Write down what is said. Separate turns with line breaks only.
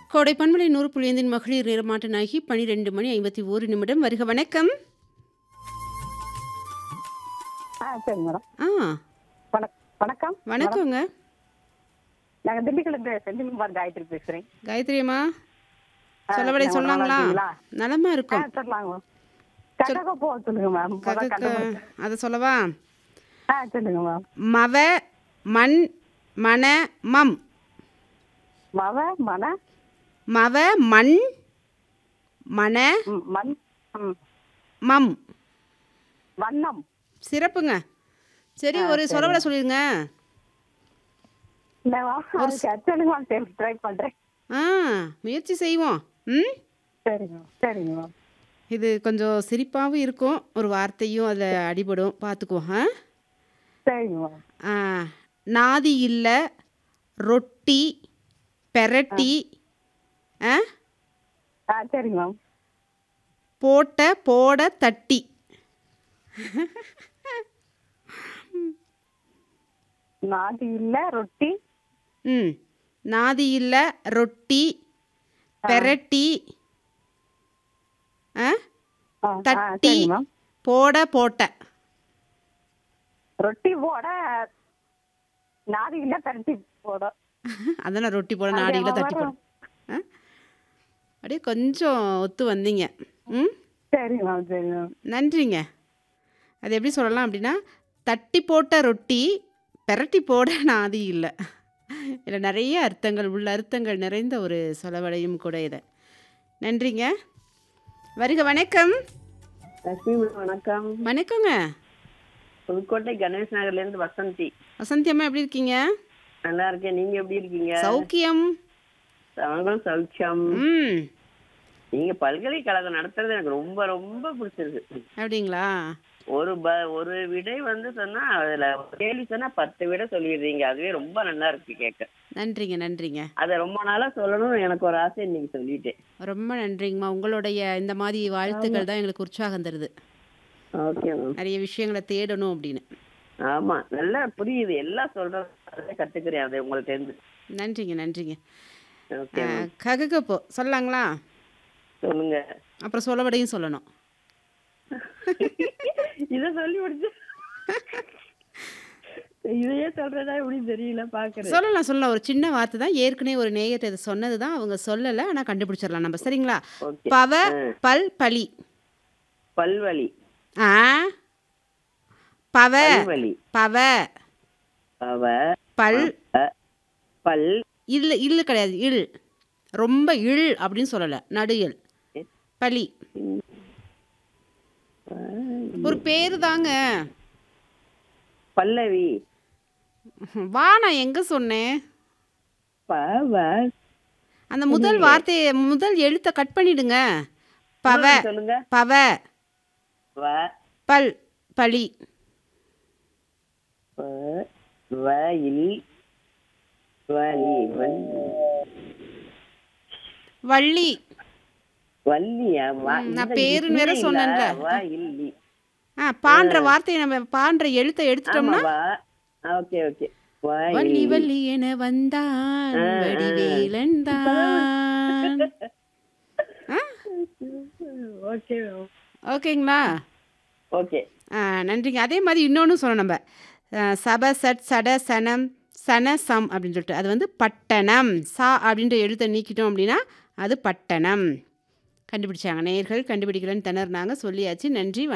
கோடை பண்பலை நூறு புள்ளியந்தின் மகளிர் நிறமாட்டனாகி பனிரெண்டு மணி ஐம்பத்தி ஓரு நிமிடம் வருக வணக்கம்
ஆ சரி மேடம்
ஆ
வணக் வணக்கம்
வணக்கங்க
நாங்கள் திண்டுக்கல்லேருந்து செந்தில்குமார் காயத்ரி பேசுகிறேன்
காயத்ரி அம்மா
ஆ,
சொல்லவடை
நல்லா
சொன்னாங்களா
இருக்கீங்களா?
நலமா
ஆ
இருக்கும்
சொல்லலாங்க மேம் கக்கக போ சொல்லுங்க மேம் முத
கதக்க
கண்டுபிடிச்சு.
அதை சொல்லவா
ஆ சொல்லுங்க மேம்
மவ மண் மன மம்
மவ மன
மவ மண் மன
ம், மண் ம்,
மம்
வண்ணம்
சிறப்புங்க சரி ஒரு சொல்லவடை சொல்லிடுங்க
இல்லை மேம் அதுக்கு சொல்லுங்க மேம் ட்ரை பண்ணுறேன்
ஆ முயற்சி செய்வோம் ம்
சரிங்க மேம் சரிங்க மேம்
இது கொஞ்சம் சிரிப்பாகவும் இருக்கும் ஒரு வார்த்தையும் அதில் அடிபடும் பார்த்துக்குவோம் ஆ
சரிங்க மேம்
ஆ, நாதி இல்லை ரொட்டி பெரட்டி ஆ
ஆ சரிங்க மேம்
போட்ட போட தட்டி
நாதி இல்லை ரொட்டி
ம் நாதி இல்லை ரொட்டி பெரட்டி ஆ
ஆ, ஆ
தட்டி
சரிங்க மேம்
போட போட்ட
ரொட்டி போட நாதி இல்லை பரட்டி போட
அதானே ரொட்டி போட நாடியில் தட்டி போட ஆ அப்படியே கொஞ்சம் ஒத்து வந்தீங்க ம்
சரிங்க மேம் சரிங்க மேம்
நன்றிங்க அது எப்படி சொல்லலாம் அப்படின்னா தட்டி போட்ட ரொட்டி பெரட்டி போட நாதி இல்லை இதில் நிறைய அர்த்தங்கள் உள்ள அர்த்தங்கள் நிறைந்த ஒரு சொலவடையும் கூட இதை நன்றிங்க வருக வணக்கம்
லட்சுமி மேடம் வணக்கம்
வணக்கங்க
புதுக்கோட்டை கணேஷ் நகர்ல இருந்து வசந்தி
வசந்தி அம்மா எப்படி இருக்கீங்க
நல்லா இருக்கேன் நீங்க எப்படி இருக்கீங்க
சௌக்கியம்
நாங்களும் சௌக்கியம்
ம்
நீங்க பல்கலைக்கழகம் நடத்துறது எனக்கு ரொம்ப ரொம்ப பிடிச்சிருக்கு
அப்படிங்களா
ஒரு ப ஒரு விடை வந்து சொன்னா அதுல ஒரு கேள்வி சொன்னா பத்து விடை சொல்லிடுறீங்க அதுவே ரொம்ப நல்லா இருக்கு கேட்க
நன்றிங்க நன்றிங்க
அதை ரொம்ப நாளா சொல்லணும்னு எனக்கு ஒரு ஆசை இன்னைக்கு சொல்லிட்டேன்
ரொம்ப நன்றிங்கம்மா உங்களுடைய இந்த மாதிரி வாழ்த்துக்கள் தான் எங்களுக்கு உற்சாகம் தருது
ஓகே மேம்
நிறைய விஷயங்களை தேடணும் அப்படின்னு
ஆமா நல்லா புரியுது எல்லாம் சொல்றது அதை கத்துக்கிறேன் அதை உங்கள்ட்ட இருந்து
நன்றிங்க நன்றிங்க
ஓகே
ககுகப்போ சொல்லலாங்களா
சொல்லுங்க
அப்புறம் சொல்லவடையும் சொல்லணும்
இத சொல்லி முடிச்சு இதையே சொல்றதா எப்படி தெரியல பாக்குறேன்
சொல்லலாம் சொல்லலாம் ஒரு சின்ன வார்த்தை தான் ஏற்கனவே ஒரு நேயத்தை இது சொன்னது தான் அவங்க சொல்லலை ஆனால் கண்டுபிடிச்சிடலாம் நம்ம சரிங்களா
ஓகே
பவ பல் பலி
பல்வலி
ஆ பவ
பல்வலி
பவ
அவ
பல்
பல்
இல்லு இல்லு கிடையாது இல் ரொம்ப இல் அப்படின்னு சொல்லலை நடு இல் பலி ஒரு பேரு தாங்க
பல்லவி
வா நான் எங்க சொன்னேன்
பவ
அந்த முதல் வார்த்தையை முதல் எழுத்தை கட் பண்ணிடுங்க பவ
சொல்லுங்க
பவ
வ
பல் பலி
ப வயில் வலி வலி
வள்ளி
வள்ளியா வ-
ம், நான்
இந்த
பேருன்னு வேற
இல்லைங்களா?
சொன்னேன்ல.
வ இல்லி
ஆ பான்ற வார்த்தையை நம்ம பான்ற எழுத்தை
ஆமா
எடுத்துட்டோம்னா
வ ஓகே ஓகே வ
வள்ளி
இல்லி.
வள்ளி என வந்தான்
ஆ, ஆ.
வடிவேலன் தான்
ஓகே
ஓகேங்களா
ஓகே
ஆ, நன்றிங்க அதே மாதிரி இன்னொன்று சொல்லணும் நம்ம ஆ, சப சட் சட சனம் சன சம் அப்படின்னு சொல்லிட்டு அது வந்து பட்டணம் சா அப்படின்ற எழுத்தை நீக்கிட்டோம் அப்படின்னா அது பட்டணம் கண்டுபிடிச்சாங்க நேயர்கள் கண்டுபிடிக்கலன்னு திணறினாங்க சொல்லியாச்சு நன்றி